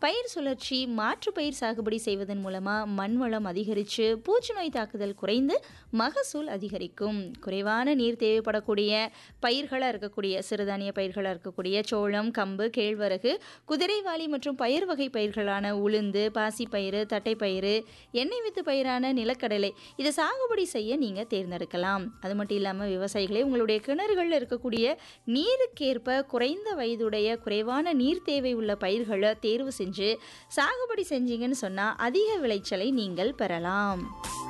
பயிர் சுழற்சி மாற்று பயிர் சாகுபடி செய்வதன் மூலமாக மண் வளம் அதிகரித்து பூச்சி நோய் தாக்குதல் குறைந்து மகசூல் அதிகரிக்கும் குறைவான நீர் தேவைப்படக்கூடிய பயிர்களாக இருக்கக்கூடிய சிறுதானிய பயிர்களாக இருக்கக்கூடிய சோளம் கம்பு கேழ்வரகு குதிரைவாளி மற்றும் பயிர் வகை பயிர்களான உளுந்து பாசிப்பயிறு தட்டைப்பயிறு எண்ணெய் வித்து பயிரான நிலக்கடலை இதை சாகுபடி செய்ய நீங்கள் தேர்ந்தெடுக்கலாம் அது மட்டும் இல்லாமல் விவசாயிகளே உங்களுடைய கிணறுகளில் இருக்கக்கூடிய நீருக்கேற்ப குறைந்த வயதுடைய குறைவான நீர் தேவை உள்ள பயிர்களை தேர்வு செஞ்சு சாகுபடி செஞ்சீங்கன்னு சொன்னால் அதிக விளைச்சலை நீங்கள் பெறலாம்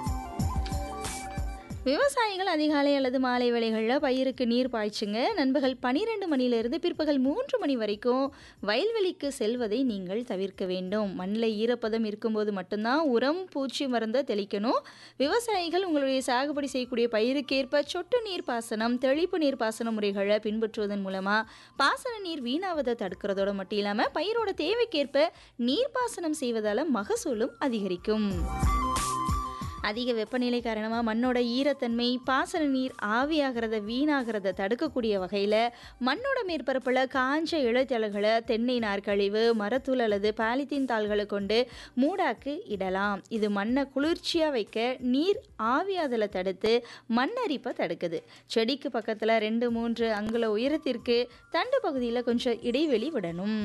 விவசாயிகள் அதிகாலை அல்லது மாலை வேளைகளில் பயிருக்கு நீர் பாய்ச்சுங்க நண்பகல் பன்னிரெண்டு மணியிலிருந்து பிற்பகல் மூன்று மணி வரைக்கும் வயல்வெளிக்கு செல்வதை நீங்கள் தவிர்க்க வேண்டும் மண்ணில் ஈரப்பதம் இருக்கும்போது மட்டும்தான் உரம் பூச்சி மருந்தை தெளிக்கணும் விவசாயிகள் உங்களுடைய சாகுபடி செய்யக்கூடிய பயிருக்கேற்ப சொட்டு நீர் பாசனம் தெளிப்பு நீர் பாசன முறைகளை பின்பற்றுவதன் மூலமாக பாசன நீர் வீணாவதை தடுக்கிறதோட மட்டும் இல்லாமல் பயிரோட தேவைக்கேற்ப நீர்ப்பாசனம் செய்வதால் மகசூலும் அதிகரிக்கும் அதிக வெப்பநிலை காரணமாக மண்ணோட ஈரத்தன்மை பாசன நீர் ஆவியாகிறத வீணாகிறத தடுக்கக்கூடிய வகையில் மண்ணோட மேற்பரப்பில் காஞ்ச இழைத்தலைகளை தென்னை நார்க்கழிவு மரத்தூள் அல்லது பாலித்தீன் தாள்களை கொண்டு மூடாக்கு இடலாம் இது மண்ணை குளிர்ச்சியாக வைக்க நீர் ஆவியாதலை தடுத்து மண்ணரிப்பை தடுக்குது செடிக்கு பக்கத்தில் ரெண்டு மூன்று அங்குல உயரத்திற்கு தண்டு பகுதியில் கொஞ்சம் இடைவெளி விடணும்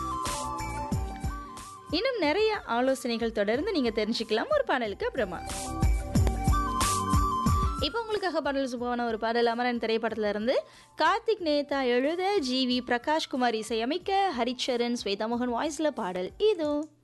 இன்னும் நிறைய ஆலோசனைகள் தொடர்ந்து நீங்க தெரிஞ்சுக்கலாம் ஒரு பாடலுக்கு அப்புறமா இப்போ உங்களுக்காக பாடல் சுபமான ஒரு பாடல் அமரன் திரைப்படத்துல இருந்து கார்த்திக் நேதா எழுத ஜி வி பிரகாஷ் குமார் இசையமைக்க ஹரிச்சரன் ஸ்வேதா மோகன் வாய்ஸ்ல பாடல் இதோ